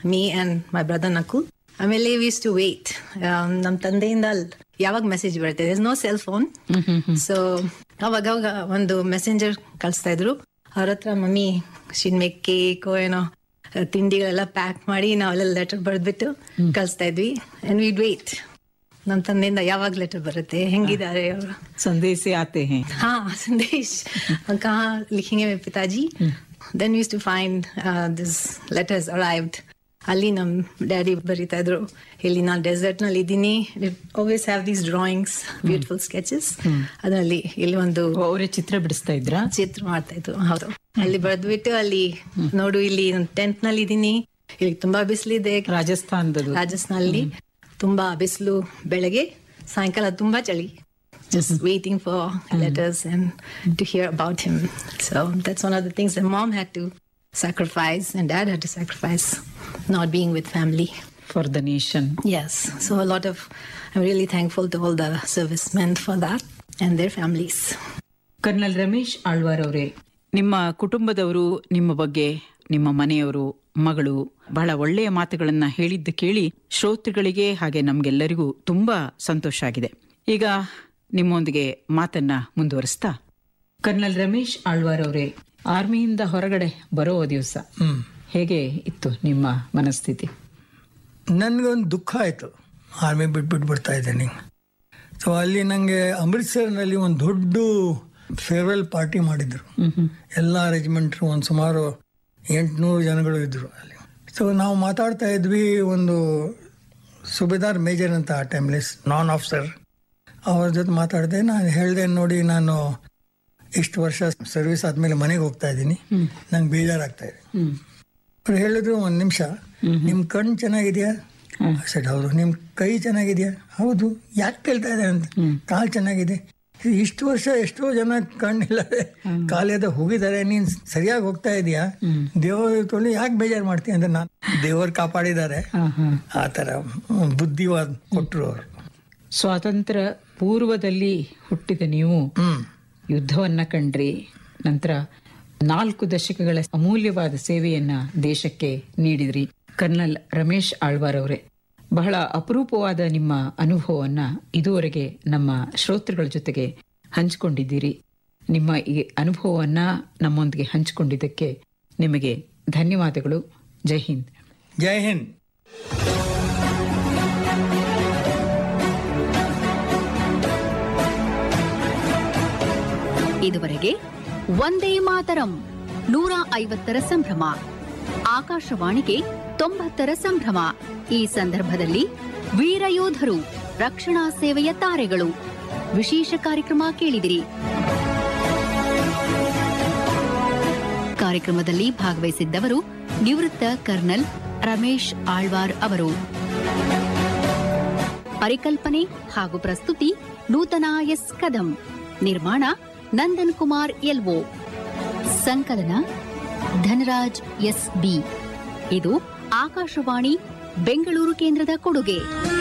me and my brother ನಕು ಆಮೇಲೆ was to wait ನಮ್ಮ ತಂದೆಯಿಂದ ಯಾವಾಗ ಮೆಸೇಜ್ ಬರುತ್ತೆ is no cell phone so ಅವಾಗ ಅವಾಗ ಒಂದು ಮೆಸೆಂಜರ್ ಕಳಿಸ್ತಾ ಇದ್ರು ಅವ್ರ ಹತ್ರ ಮಮ್ಮಿ ಶಿನ್ ಮೇಕ್ ಕೇಕ್ ಏನೋ ತಿಂಡಿಗಳೆಲ್ಲ ಪ್ಯಾಕ್ ಮಾಡಿ ನಾವೆಲ್ಲ ಲೆಟರ್ ಬರೆದ್ಬಿಟ್ಟು ಕಳಿಸ್ತಾ ಇದ್ವಿ ಅಂಡ್ ವಿಡ್ ವೇಟ್ ನಮ್ಮ ತಂದೆಯಿಂದ ಯಾವಾಗ ಲೆಟರ್ ಬರುತ್ತೆ ಹೆಂಗಿದ್ದಾರೆ ಅವರು संदेश से आते हैं हाँ संदेश कहाँ लिखेंगे मेरे पिताजी then used to find this letters arrived ಅಲ್ಲಿ ನಮ್ ಡ್ಯಾಡಿ ಬರೀತಾ ಇದ್ರು ಇಲ್ಲಿ ನಾನು ಡೆಸರ್ಟ್ ನಲ್ಲಿ ಇದ್ದೀನಿ always have these drawings beautiful sketches ಅದರಲ್ಲಿ ಇಲ್ಲಿ ಒಂದು ಅವರೇ ಚಿತ್ರ ಬಿಡಿಸ್ತಾ ಇದ್ರಾ ಚಿತ್ರ ಮಾಡ್ತಾ ಇದ್ರು ಹೌದು ಅಲ್ಲಿ ಬರೆದ್ಬಿಟ್ಟು ಅಲ್ಲಿ ನೋಡು ಇಲ್ಲಿ ಟೆಂತ್ ನಲ್ಲಿ ಇದ್ದೀನಿ ಇಲ್ಲಿ ತುಂಬಾ ಬಿಸಿಲಿದೆ ರಾಜಸ್ಥಾನದದು ರಾಜಸ್ಥಾನಲ್ಲಿ ತುಂಬಾ ಬಿಸಿಲು ಬೆಳಗ್ಗೆ ಸಾಯಂಕಾಲ ತುಂಬಾ ಚಳಿ just waiting for letters and to hear about him so that's one of the things that mom had to sacrifice and dad had to sacrifice not being with family for the nation yes so a lot of i'm really thankful to all the servicemen for that and their families colonel Ramesh Alwar ಅವರೇ ನಿಮ್ಮ ಕುಟುಂಬದವರು ನಿಮ್ಮ ಬಗ್ಗೆ ನಿಮ್ಮ ಮನೆಯವರು ಮಗಳು ಬಹಳ ಒಳ್ಳೆಯ ಮಾತುಗಳನ್ನ ಹೇಳಿದ್ದು ಕೇಳಿ ಶ್ರೋತೃಗಳಿಗೆ ಹಾಗೆ ನಮ್ಗೆಲ್ಲರಿಗೂ ತುಂಬಾ ಸಂತೋಷ ಆಗಿದೆ ಈಗ ನಿಮ್ಮೊಂದಿಗೆ ಮಾತನ್ನ ಮುಂದುವರಿಸ್ತಾ ಕರ್ನಲ್ ರಮೇಶ್ ಆಳ್ವಾರ್ ಅವರೇ ಆರ್ಮಿಯಿಂದ ಹೊರಗಡೆ ಬರೋ ದಿವಸ ಹೇಗೆ ಇತ್ತು ನಿಮ್ಮ ಮನಸ್ಥಿತಿ ನನಗೊಂದು ದುಃಖ ಆಯಿತು ಆರ್ಮಿ ಬಿಟ್ಬಿಟ್ಟು ಬರ್ತಾ ಇದ್ದೀನಿ ಸೊ ಅಲ್ಲಿ ನನಗೆ ಅಮೃತ್ಸರ್ನಲ್ಲಿ ಒಂದು ದೊಡ್ಡ ಫೇರ್ವೆಲ್ ಪಾರ್ಟಿ ಮಾಡಿದ್ರು ಎಲ್ಲ ರೆಜಿಮೆಂಟ್ರು ಒಂದು ಸುಮಾರು ಎಂಟುನೂರು ಜನಗಳು ಇದ್ದರು ಅಲ್ಲಿ ಸೊ ನಾವು ಮಾತಾಡ್ತಾ ಇದ್ವಿ ಒಂದು ಸುಬೇದಾರ್ ಮೇಜರ್ ಅಂತ ಆ ಟೈಮ್ಲಿ ನಾನ್ ಆಫೀಸರ್ ಅವ್ರ ಜೊತೆ ಮಾತಾಡಿದೆ ನಾನು ಹೇಳಿದೆ ನೋಡಿ ನಾನು ಇಷ್ಟು ವರ್ಷ ಸರ್ವಿಸ್ ಆದಮೇಲೆ ಮನೆಗೆ ಹೋಗ್ತಾ ಇದ್ದೀನಿ ನಂಗೆ ಬೇಜಾರಾಗ್ತಾ ಇದೆ ಅವ್ರು ಹೇಳಿದ್ರು ಒಂದು ನಿಮಿಷ ನಿಮ್ಮ ಕಣ್ಣು ಚೆನ್ನಾಗಿದೆಯಾ ಸರಿ ಹೌದು ನಿಮ್ಮ ಕೈ ಚೆನ್ನಾಗಿದೆಯಾ ಹೌದು ಯಾಕೆ ಕೇಳ್ತಾ ಇದೆ ಅಂತ ಕಾಲು ಚೆನ್ನಾಗಿದೆ ಇಷ್ಟು ವರ್ಷ ಎಷ್ಟೋ ಜನ ಕಣ್ಣಿಲ್ಲದೆ ಕಾಲೇದ ಹೋಗಿದ್ದಾರೆ ನೀನ್ ಸರಿಯಾಗಿ ಹೋಗ್ತಾ ಇದೀಯಾ ದೇವರ ತೊಳಿ ಯಾಕೆ ಬೇಜಾರು ಮಾಡ್ತೀಯ ಅಂದ್ರೆ ನಾನು ದೇವರು ಕಾಪಾಡಿದ್ದಾರೆ ಆ ಥರ ಬುದ್ಧಿವಾದ ಕೊಟ್ಟರು ಅವರು ಸ್ವಾತಂತ್ರ್ಯ ಪೂರ್ವದಲ್ಲಿ ಹುಟ್ಟಿದ ನೀವು ಹ್ಮ್ ಯುದ್ಧವನ್ನ ಕಂಡ್ರಿ ನಂತರ ನಾಲ್ಕು ದಶಕಗಳ ಅಮೂಲ್ಯವಾದ ಸೇವೆಯನ್ನ ದೇಶಕ್ಕೆ ನೀಡಿದ್ರಿ ಕರ್ನಲ್ ರಮೇಶ್ ಆಳ್ವಾರ್ ಅವರೇ ಬಹಳ ಅಪರೂಪವಾದ ನಿಮ್ಮ ಅನುಭವವನ್ನ ಇದುವರೆಗೆ ನಮ್ಮ ಶ್ರೋತೃಗಳ ಜೊತೆಗೆ ಹಂಚಿಕೊಂಡಿದ್ದೀರಿ ನಿಮ್ಮ ಈ ಅನುಭವವನ್ನ ನಮ್ಮೊಂದಿಗೆ ಹಂಚಿಕೊಂಡಿದ್ದಕ್ಕೆ ನಿಮಗೆ ಧನ್ಯವಾದಗಳು ಜೈ ಹಿಂದ್ ಜೈ ಹಿಂದ್ ಇದುವರೆಗೆ ಒಂದೇ ಮಾತರಂ ನೂರ ಐವತ್ತರ ಸಂಭ್ರಮ ಆಕಾಶವಾಣಿಗೆ ತೊಂಬತ್ತರ ಸಂಭ್ರಮ ಈ ಸಂದರ್ಭದಲ್ಲಿ ವೀರಯೋಧರು ರಕ್ಷಣಾ ಸೇವೆಯ ತಾರೆಗಳು ವಿಶೇಷ ಕಾರ್ಯಕ್ರಮ ಕೇಳಿದಿರಿ ಕಾರ್ಯಕ್ರಮದಲ್ಲಿ ಭಾಗವಹಿಸಿದ್ದವರು ನಿವೃತ್ತ ಕರ್ನಲ್ ರಮೇಶ್ ಆಳ್ವಾರ್ ಅವರು ಪರಿಕಲ್ಪನೆ ಹಾಗೂ ಪ್ರಸ್ತುತಿ ನೂತನ ಎಸ್ ಕದಂ ನಿರ್ಮಾಣ ನಂದನ್ ಕುಮಾರ್ ಎಲ್ಒ ಸಂಕಲನ ಧನರಾಜ್ ಎಸ್ ಬಿ ಇದು ಆಕಾಶವಾಣಿ ಬೆಂಗಳೂರು ಕೇಂದ್ರದ ಕೊಡುಗೆ